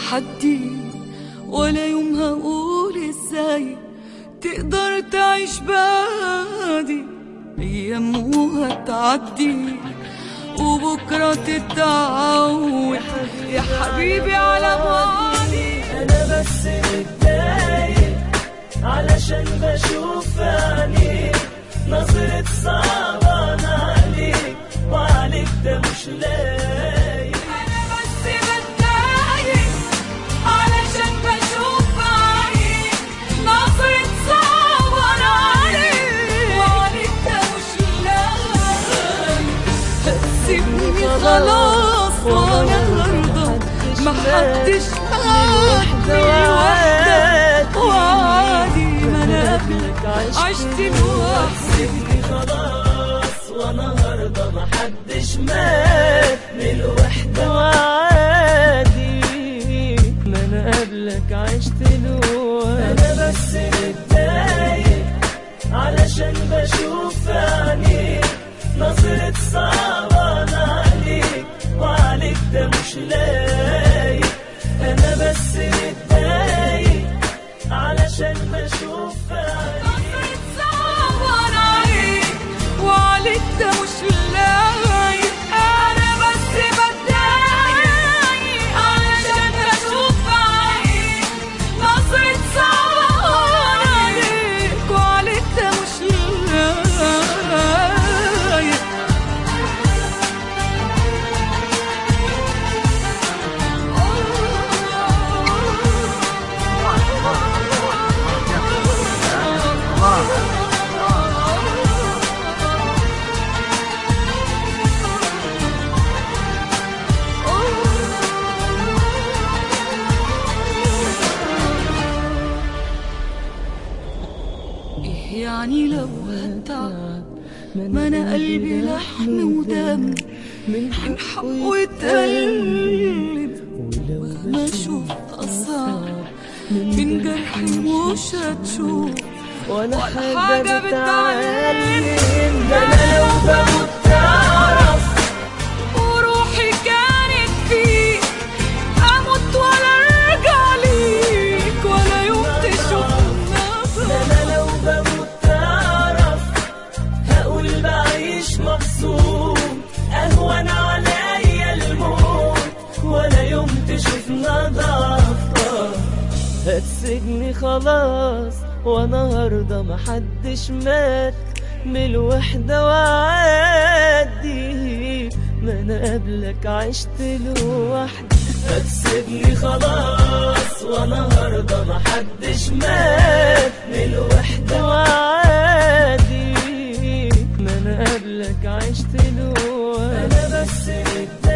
تحدي ولا يوم هقول ازاي تقدر تعيش بعدي ايام وهتعدي وبكرة تتعود يا حبيبي على بعدي انا بس متضايق علشان بشوف عينيك نظرة صعبان عليك وعليك ده مش لايق أنا بس بتضايق علشان بشوف عينيك نظرة صعبان عليك وعليك ده مش لايق سيبني خلاص وأنا هرضى محدش هادي وحدة وعادي ما أنا قبلك عشت لوحدي سيبني خلاص وانا هرضى محدش مات من الوحدة وعادي ما انا قبلك عشت لوحدي انا بس متضايق علشان بشوف عينيك نظرة صعبان عليك وعليك ده مش لايق انا بس متضايق علشان بشوف عينيك صعبان عليك وعليك ده مش لايق انا بس بتضايق علشان اشوف عينيك نظرة صعبان عليك وعليك ده مش لايق إيه يعني لو هتعب ما انا قلبي لحم ودم من حق ويتقلب مهما اشوف اصعب من جرحي مش هتشوف ولا حاجة حاجة بتعلم. بتعلم ده انا لو بموت تعرف وروحي كانت فيك اموت ولا ارجع ليك ولا يوم تشوفنا ده انا لو بموت تعرف هقول بعيش مبسوط اهون عليا الموت ولا يوم تشوفنا ضعفة هتسجني خلاص وانا هرضى محدش مات من الوحدة وعادي ما انا قبلك عشت لوحدي هتسيبني خلاص وانا هرضى محدش مات من الوحدة وعادي ما انا قبلك عشت لوحدي انا بس متضايق